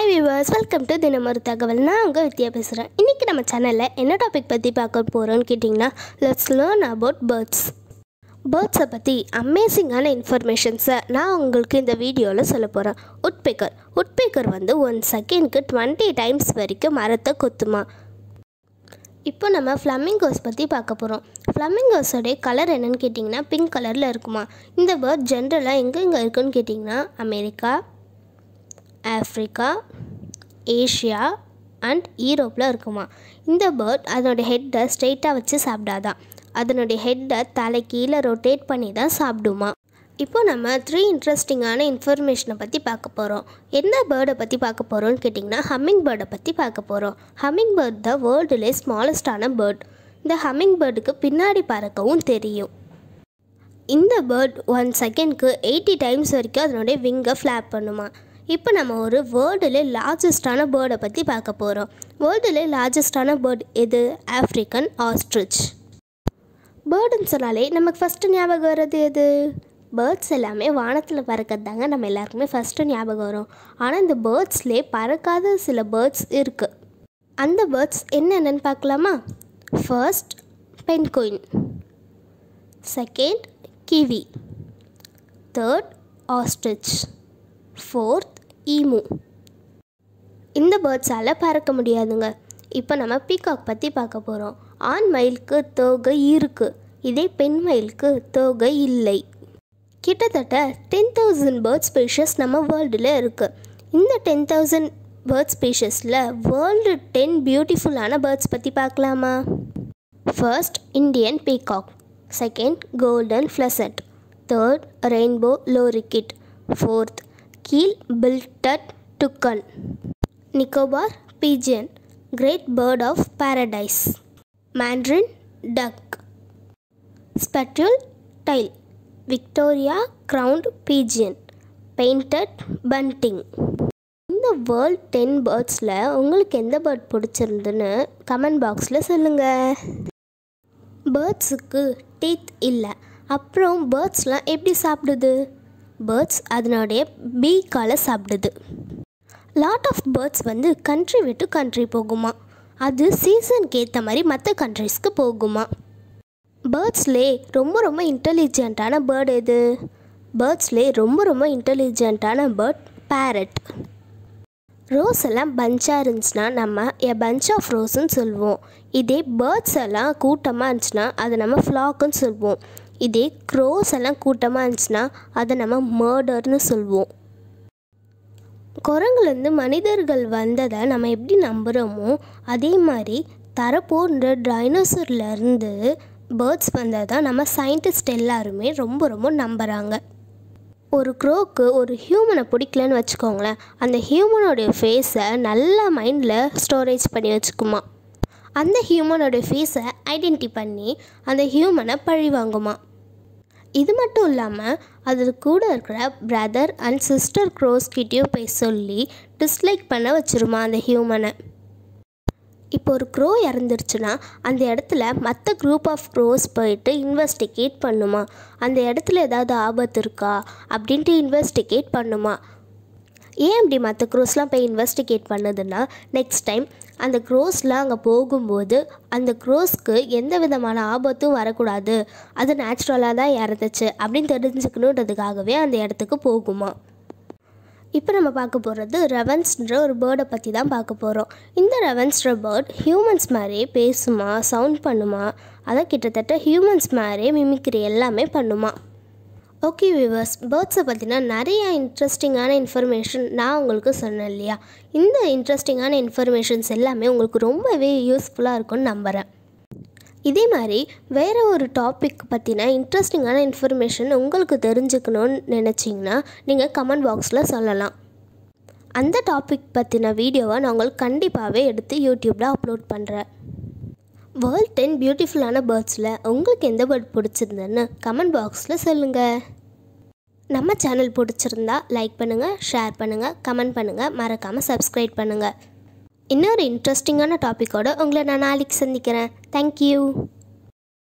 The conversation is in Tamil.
வியூவர்ஸ் வெல்கம் டு தினமொரு தகவல் நான் உங்கள் வித்யா பேசுகிறேன் இன்றைக்கி நம்ம சேனலில் என்ன டாபிக் பற்றி பார்க்க போகிறோன்னு கேட்டிங்கன்னா லெட்ஸ் லேர்ன் அபவுட் பேர்ட்ஸ் பேர்ட்ஸை பற்றி அமேசிங்கான இன்ஃபர்மேஷன்ஸை நான் உங்களுக்கு இந்த வீடியோவில் சொல்ல போகிறேன் உட்பேக்கர் உட்பேக்கர் வந்து ஒன் செகண்ட்க்கு டுவெண்ட்டி டைம்ஸ் வரைக்கும் மரத்தை கொத்துமா இப்போ நம்ம ஃப்ளமிங்கோஸ் பற்றி பார்க்க போகிறோம் ஃப்ளமிங்கோஸோடைய கலர் என்னன்னு கேட்டிங்கன்னா பிங்க் கலரில் இருக்குமா இந்த பேர்ட் ஜென்ரலாக எங்கே எங்கே இருக்குன்னு கேட்டிங்கன்னா அமெரிக்கா ஆஃப்ரிக்கா ஏஷியா அண்ட் ஈரோப்பில் இருக்குமா இந்த பேர்ட் அதனுடைய ஹெட்டை ஸ்ட்ரெயிட்டாக வச்சு சாப்பிடாதான் அதனுடைய ஹெட்டை தலை கீழே ரொட்டேட் பண்ணி தான் சாப்பிடுமா இப்போ நம்ம த்ரீ இன்ட்ரெஸ்டிங்கான இன்ஃபர்மேஷனை பற்றி பார்க்க போகிறோம் என்ன பேர்டை பற்றி பார்க்க போகிறோம்னு கேட்டிங்கன்னா ஹம்மிங் பேர்டை பற்றி பார்க்க போகிறோம் ஹம்மிங் பேர்ட் தான் வேர்ல்டுலே ஸ்மாலஸ்டான பேர்ட் இந்த ஹம்மிங் பேர்டுக்கு பின்னாடி பறக்கவும் தெரியும் இந்த பேர்ட் ஒன் செகண்ட்க்கு எயிட்டி டைம்ஸ் வரைக்கும் அதனுடைய விங்கை ஃப்ளாப் பண்ணுமா இப்போ நம்ம ஒரு வேர்ல்டுலே லார்ஜஸ்டான பேர்டை பற்றி பார்க்க போகிறோம் வேர்ல்டுலே லார்ஜஸ்டான பேர்ட் எது ஆஃப்ரிக்கன் ஆஸ்ட்ரிச் பேர்டுன்னு சொன்னாலே நமக்கு ஃபஸ்ட்டு ஞாபகம் வர்றது எது பேர்ட்ஸ் எல்லாமே வானத்தில் பறக்கிறது தாங்க நம்ம எல்லாருக்குமே ஃபஸ்ட்டு ஞாபகம் வரும் ஆனால் இந்த பேர்ட்ஸ்லேயே பறக்காத சில பேர்ட்ஸ் இருக்குது அந்த பேர்ட்ஸ் என்னென்னு பார்க்கலாமா first penguin second kiwi third ostrich fourth emu இந்த பேர்ட்ஸால் பறக்க முடியாதுங்க இப்போ நம்ம பீகாக் பற்றி பார்க்க போகிறோம் ஆண் மயிலுக்கு தோகை இருக்குது இதே பெண் மயிலுக்கு தோகை இல்லை கிட்டத்தட்ட டென் தௌசண்ட் பேர்ட் ஸ்பீஷஸ் நம்ம வேர்ல்டில் இருக்குது இந்த டென் தௌசண்ட் பேர்ட் ஸ்பீஷஸில் வேர்ல்டு டென் பியூட்டிஃபுல்லான பேர்ட்ஸ் பற்றி பார்க்கலாமா first Indian peacock second golden pheasant third rainbow lorikeet fourth keel billed toucan Nicobar pigeon great bird of paradise mandarin duck spatule tail Victoria ground pigeon painted bunting இந்த வேர்ல்ட் டென் பேர்ட்ஸில் உங்களுக்கு எந்த பேர்ட் பிடிச்சிருந்துன்னு கமெண்ட் பாக்ஸில் சொல்லுங்கள் பேர்ட்ஸுக்கு டீத் இல்லை அப்புறம் பேர்ட்ஸ்லாம் எப்படி சாப்பிடுது பேர்ட்ஸ் அதனுடைய பீக்கால் சாப்பிடுது லாட் ஆஃப் பேர்ட்ஸ் வந்து கண்ட்ரி விட்டு கண்ட்ரி போகுமா அது சீசனுக்கு ஏற்ற மாதிரி மற்ற கண்ட்ரிஸ்க்கு போகுமா பேர்ட்ஸ்லே ரொம்ப ரொம்ப இன்டெலிஜென்ட்டான பேர்டு எது பேர்ட்ஸ்லே ரொம்ப ரொம்ப இன்டெலிஜென்ட்டான பேர்ட் பேரட் ரோஸ் எல்லாம் பஞ்சாக இருந்துச்சுன்னா நம்ம எ பஞ்ச் ஆஃப் ரோஸ்ன்னு சொல்லுவோம் இதே பேர்ட்ஸ் எல்லாம் கூட்டமாக இருந்துச்சுன்னா அதை நம்ம ஃப்ளாக்குன்னு சொல்லுவோம் இதே க்ரோஸ் எல்லாம் கூட்டமாக இருந்துச்சுன்னா அதை நம்ம மர்டர்னு சொல்லுவோம் குரங்குலேருந்து மனிதர்கள் வந்ததை நம்ம எப்படி நம்புகிறோமோ அதே மாதிரி தரப்போன்ற டைனோசர்லேருந்து பேர்ட்ஸ் வந்ததை நம்ம சயின்டிஸ்ட் எல்லாருமே ரொம்ப ரொம்ப நம்புகிறாங்க ஒரு க்ரோக்கு ஒரு ஹியூமனை பிடிக்கலன்னு வச்சுக்கோங்களேன் அந்த ஹியூமனோடைய ஃபேஸை நல்லா மைண்டில் ஸ்டோரேஜ் பண்ணி வச்சுக்குமா அந்த ஹியூமனோடைய ஃபேஸை ஐடென்டி பண்ணி அந்த ஹியூமனை பழி வாங்குமா இது மட்டும் இல்லாமல் அது கூட இருக்கிற பிரதர் அண்ட் சிஸ்டர் க்ரோஸ்கிட்டையும் போய் சொல்லி டிஸ்லைக் பண்ண வச்சிருமா அந்த ஹியூமனை இப்போ ஒரு க்ரோ இறந்துருச்சுன்னா அந்த இடத்துல மற்ற குரூப் ஆஃப் க்ரோஸ் போயிட்டு இன்வெஸ்டிகேட் பண்ணுமா அந்த இடத்துல ஏதாவது ஆபத்து இருக்கா அப்படின்ட்டு இன்வெஸ்டிகேட் பண்ணுமா ஏன் அப்படி மற்ற க்ரோஸ்லாம் போய் இன்வெஸ்டிகேட் பண்ணுதுன்னா நெக்ஸ்ட் டைம் அந்த க்ரோஸ்லாம் அங்கே போகும்போது அந்த க்ரோஸ்க்கு எந்த விதமான ஆபத்தும் வரக்கூடாது அது நேச்சுரலாக தான் இறந்துச்சு அப்படின்னு தெரிஞ்சுக்கணுன்றதுக்காகவே அந்த இடத்துக்கு போகுமா இப்போ நம்ம பார்க்க போகிறது ரெவன்ஸ்ன்ற ஒரு பேர்டை பற்றி தான் பார்க்க போகிறோம் இந்த ரெவன்ஸ்ன்ற பேர்ட் ஹியூமன்ஸ் மாதிரியே பேசுமா சவுண்ட் பண்ணுமா அதை கிட்டத்தட்ட ஹியூமன்ஸ் மாதிரியே மிமிக்ரி எல்லாமே பண்ணுமா ஓகே வியூவர்ஸ் பேர்ட்ஸை பற்றினா நிறைய இன்ட்ரெஸ்டிங்கான இன்ஃபர்மேஷன் நான் உங்களுக்கு சொன்னேன் இல்லையா இந்த இன்ட்ரெஸ்டிங்கான இன்ஃபர்மேஷன்ஸ் எல்லாமே உங்களுக்கு ரொம்பவே யூஸ்ஃபுல்லாக இருக்கும்னு நம்புகிறேன் இதே மாதிரி வேறு ஒரு டாபிக் பற்றின இன்ட்ரெஸ்டிங்கான இன்ஃபர்மேஷன் உங்களுக்கு தெரிஞ்சுக்கணும்னு நினச்சிங்கன்னா நீங்கள் கமெண்ட் பாக்ஸில் சொல்லலாம் அந்த டாபிக் பற்றின வீடியோவை நான் உங்களுக்கு கண்டிப்பாகவே எடுத்து யூடியூப்பில் அப்லோட் பண்ணுறேன் வேர்ல்ட் டென் பியூட்டிஃபுல்லான பேர்ட்ஸில் உங்களுக்கு எந்த பேர்ட் பிடிச்சிருந்ததுன்னு கமெண்ட் பாக்ஸில் சொல்லுங்கள் நம்ம சேனல் பிடிச்சிருந்தா லைக் பண்ணுங்கள் ஷேர் பண்ணுங்கள் கமெண்ட் பண்ணுங்கள் மறக்காமல் சப்ஸ்கிரைப் பண்ணுங்கள் இன்னொரு இன்ட்ரெஸ்டிங்கான டாப்பிக்கோடு உங்களை நான் நாளைக்கு சந்திக்கிறேன் தேங்க்யூ